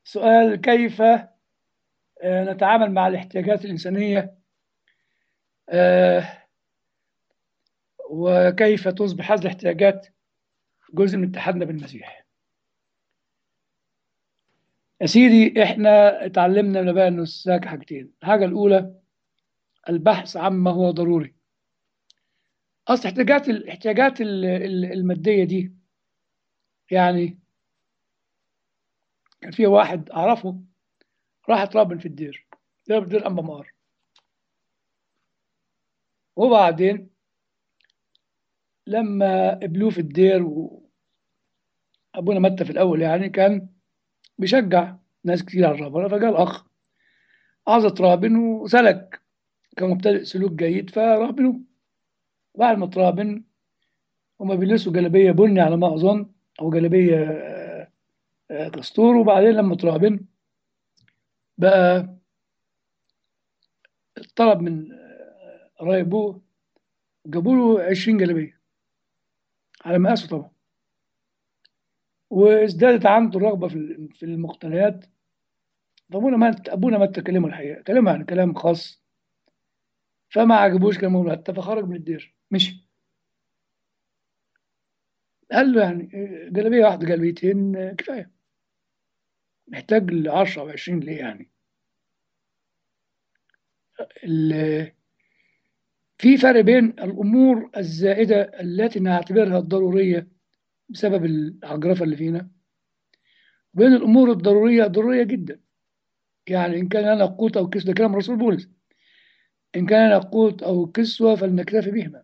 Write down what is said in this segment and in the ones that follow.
سؤال كيف آه، نتعامل مع الاحتياجات الإنسانية آه، وكيف تصبح هذه الاحتياجات جزء من اتحادنا بالمسيح يا سيدي احنا اتعلمنا من اباء النساك حاجتين الحاجة الأولى البحث عما هو ضروري أصل احتياجات الاحتياجات ال- ال- المادية دي يعني كان في واحد أعرفه راح اتربن في الدير دير دير أنبا مار وبعدين لما قبلوه في الدير وأبونا متى في الأول يعني كان بيشجع ناس كتير على الرهبنة فجاء الأخ عاوز اترابن وسلك كان مبتدئ سلوك جيد فرهبنوه بعد ما اترابن هما بيلبسوا جلابية بني على ما أظن أو جلابية آه، آه، كستور وبعدين لما اترابن بقى طلب من آه، قرايبه جابوا له 20 جلابية على مقاسه طبعا وازدادت عنده الرغبة في ال- في المقتنيات فابونا ما ابونا ما تكلمه الحقيقة كلمه عن كلام خاص فما عجبوش كلام ابونا حتى فخرج من الدير مشي قال له يعني آه، جلابية واحدة جلابيتين آه، كفاية محتاج ل 10 او 20 ليه يعني ال- في فرق بين الأمور الزائدة التي نعتبرها ضرورية بسبب العجرفة اللي فينا وبين الأمور الضرورية ضرورية جدا يعني إن كان لنا قوت أو كسوة ده كلام الرسول بولس إن كان لنا قوت أو كسوة فلنكتفي بهما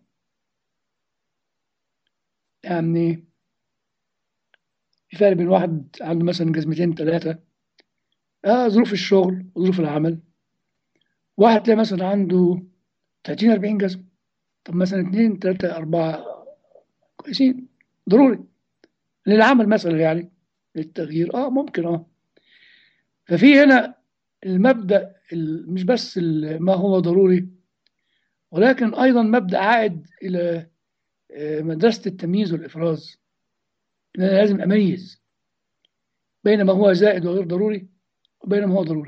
يعني في فرق بين واحد عنده مثلا جزمتين ثلاثة آه ظروف الشغل وظروف العمل واحد تلاقي مثلا عنده 30 40 جزمة طب مثلا اثنين ثلاثة أربعة كويسين ضروري للعمل مثلا يعني للتغيير اه ممكن اه ففي هنا المبدأ ال- مش بس ال- ما هو ضروري ولكن أيضا مبدأ عائد إلى آه، مدرسة التمييز والإفراز إن أنا لازم أميز بين ما هو زائد وغير ضروري وبين ما هو ضروري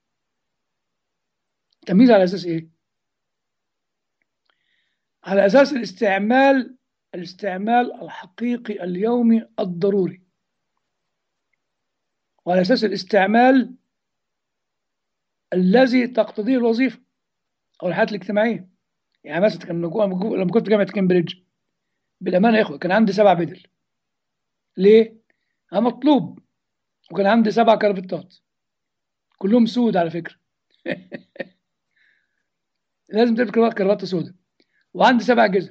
تمييز على أساس إيه؟ على أساس الاستعمال الاستعمال الحقيقي اليومي الضروري وعلى أساس الاستعمال الذي تقتضيه الوظيفة أو الحياة الاجتماعية يعني مثلا كان لما كنت- لما كنت في جامعة كامبريدج بالأمانة يا إخوة كان عندي سبع بدل ليه؟ أنا مطلوب وكان عندي سبع كرافتات كلهم سود على فكرة لازم تلبس كرافته كرافته سوداء وعندي سبع جزم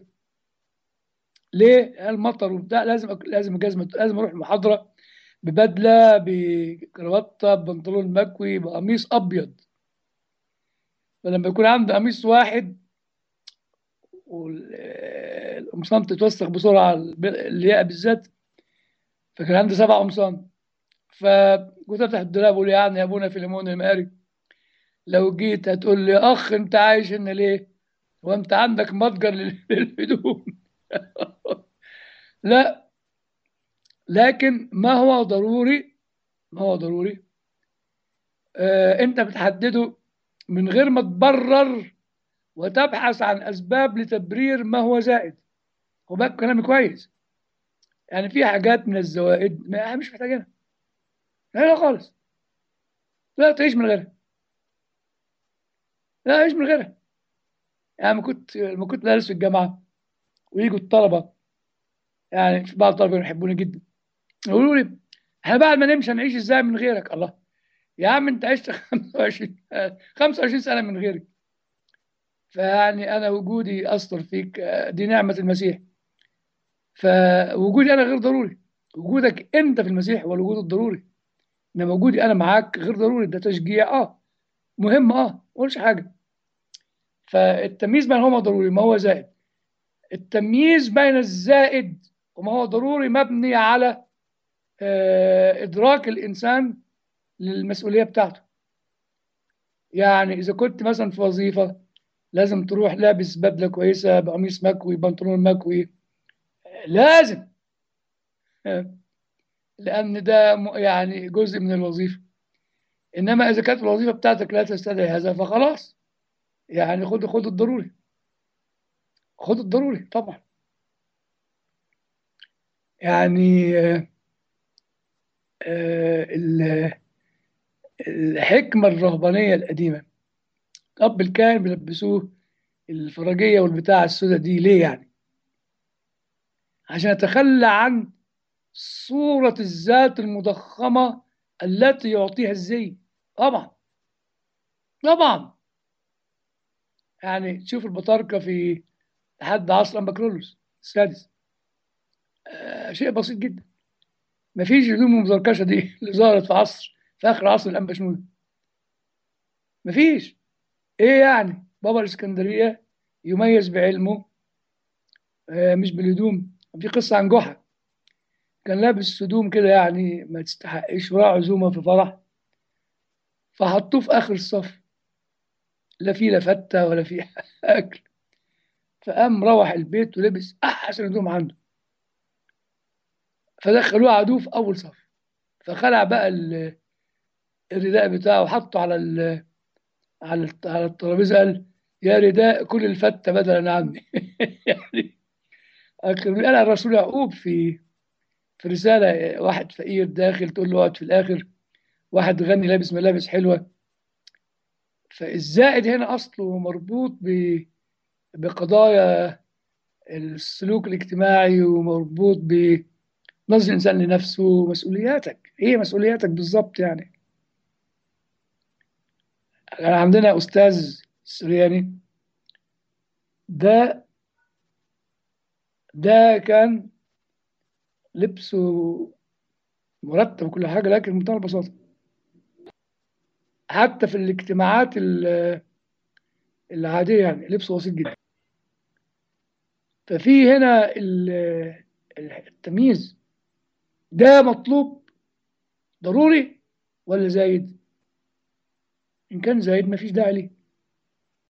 ليه؟ المطر وبتاع لازم أك... لازم جزمة لازم اروح المحاضرة ببدلة بكرافته ببنطلون مكوي بقميص ابيض فلما يكون عندي قميص واحد والقمصان تتوسخ بسرعة الب- الياقة بالذات فكان عندي سبع قمصان فكنت افتح الدولاب اقول يعني يا ابونا في ليمون المقاري لو جيت هتقول لي اخ انت عايش هنا ليه؟ وانت عندك متجر لل- للهدوم لا لكن ما هو ضروري ما هو ضروري آه انت بتحدده من غير ما تبرر وتبحث عن اسباب لتبرير ما هو زائد خد بالك كلامي كويس يعني في حاجات من الزوائد ما مش محتاجينها لا لا خالص لا تعيش من غيرها لا عيش من غيرها يعني ما كنت لما كنت بدرس في الجامعه ويجوا الطلبه يعني في بعض الطلبه يحبوني جدا يقولوا لي احنا بعد ما نمشي هنعيش ازاي من غيرك الله يا عم انت عشت 25 آه، 25 سنه من غيري فيعني انا وجودي اثر فيك آه، دي نعمه المسيح فوجودي انا غير ضروري وجودك انت في المسيح هو الوجود الضروري انما وجودي انا معاك غير ضروري ده تشجيع اه مهم اه ما اقولش حاجه فالتمييز بين هو ضروري ما هو زائد التمييز بين الزائد وما هو ضروري مبني على آه، إدراك الإنسان للمسؤولية بتاعته يعني إذا كنت مثلا في وظيفة لازم تروح لابس بدلة كويسة بقميص مكوي بنطلون مكوي آه، لازم آه، لأن ده م- يعني جزء من الوظيفة انما اذا كانت الوظيفه بتاعتك لا تستدعي هذا فخلاص يعني خد خد الضروري خد الضروري طبعا يعني آه، آه، ال- الحكمه الرهبانيه القديمه الاب الكاهن بيلبسوه الفرجيه والبتاع السوداء دي ليه يعني عشان يتخلى عن صورة الذات المضخمة التي يعطيها الزي طبعا طبعا يعني تشوف البطاركة في لحد عصر أمبكرولوس السادس آه شيء بسيط جدا مفيش هدوم المزركشة دي اللي ظهرت في عصر في آخر عصر الأنبا شنودة مفيش إيه يعني بابا الإسكندرية يميز بعلمه آه مش بالهدوم في قصة عن جحا كان لابس هدوم كده يعني ما تستحقش وراح عزومة في فرح فحطوه في آخر الصف لا فيه لا فتة ولا فيه أكل فقام روح البيت ولبس أحسن هدوم عنده فدخلوه عدوه في أول صف فخلع بقى ال- الرداء بتاعه وحطه على ال على الت- على الترابيزة قال يا رداء كل الفتة بدلا عني يعني قال الرسول يعقوب في في رسالة واحد فقير داخل تقول له اقعد في الآخر واحد غني لابس ملابس حلوة فالزائد هنا أصله مربوط ب بقضايا السلوك الاجتماعي ومربوط بنظر الإنسان لنفسه ومسؤولياتك إيه مسؤولياتك بالظبط يعني يعني عندنا أستاذ سرياني ده ده كان لبسه مرتب وكل حاجة لكن بمنتهى البساطة حتى في الاجتماعات ال- العادية يعني لبسه بسيط جدا ففي هنا ال- التمييز ده مطلوب ضروري ولا زايد إن كان زايد مفيش داعي ليه